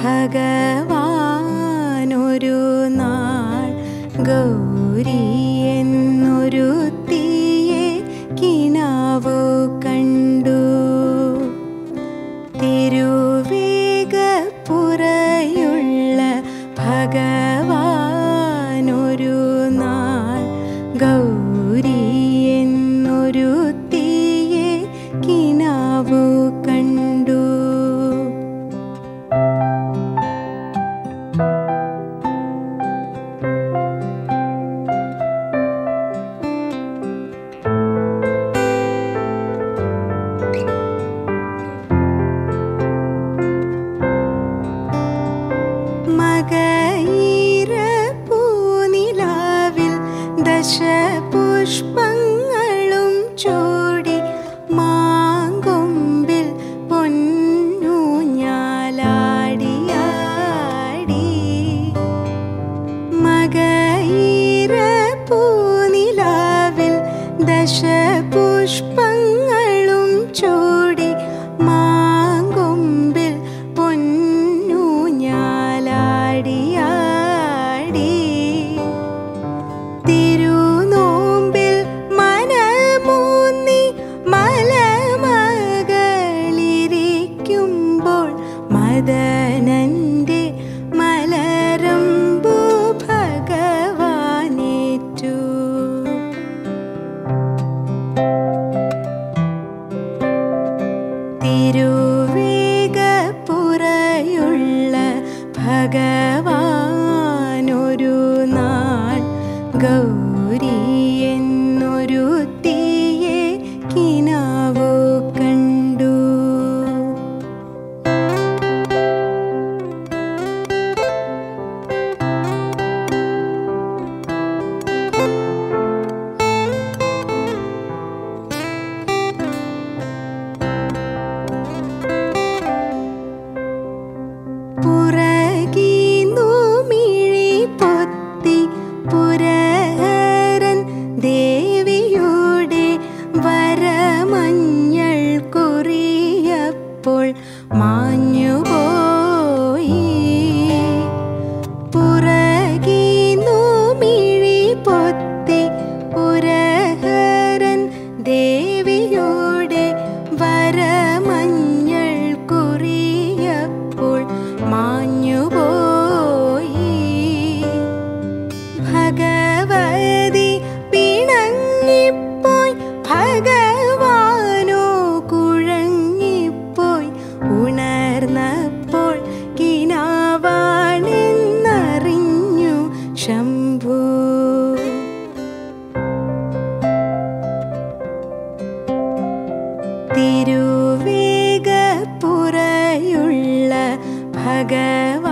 ഭഗവാനൊരു നാൾ ഗൗരി എന്നൊരു തീയെ കിനാവു കണ്ടു തിരുവേഗപ്പുറയുള്ള ഭഗവാനൊരു നാൾ ഗൗരി എന്നൊരു തീയെ കിനാവു കണ്ടു മകയിര പൂനിലാവിൽ ദശപുഷ്പങ്ങളും ചൂടി മാങ്കൊമ്പിൽ പൊന്നൂഞ്ഞാലാടിയാടി മകയിര പൂനിലാവിൽ ദശപുഷ്പങ്ങളും ചൂടി മാങ്കൊമ്പിൽ പൊന്നൂഞ്ഞാലാടിയാടി തിരുനോമ്പിൽ മനമൂന്നി മലമകളിരിക്കുമ്പോൾ മദനന്റെ മലരമ്പു ഭഗവാനേറ്റു തിരുവേഗപ്പുറയുള്ള ഭഗവാനൊരു നാൾ ഗൗരി എന്നൊരു തീയെ കിനാവു കണ്ടു പുറകീന്നു മിഴി പൊത്തി പുരഹരൻ ദേവിയുടെ വരമഞ്ഞൾ കുറിയപ്പോൾ മാഞ്ഞുപോയി പുറകീന്നു മിഴി പൊത്തി പുരഹരൻ ദേവിയുടെ വരമഞ്ഞൾ കുറിയപ്പോൾ മാഞ്ഞുപോയി ഭഗവതി പിണങ്ങിപ്പോയി ഭഗവാനോ കുഴങ്ങിപ്പോയി ഉണർന്നപ്പോൾ കിനാവാണെന്നറിഞ്ഞു ശംഭു തിരുവേഗപ്പുറയുള്ള ഭഗവാനൊരു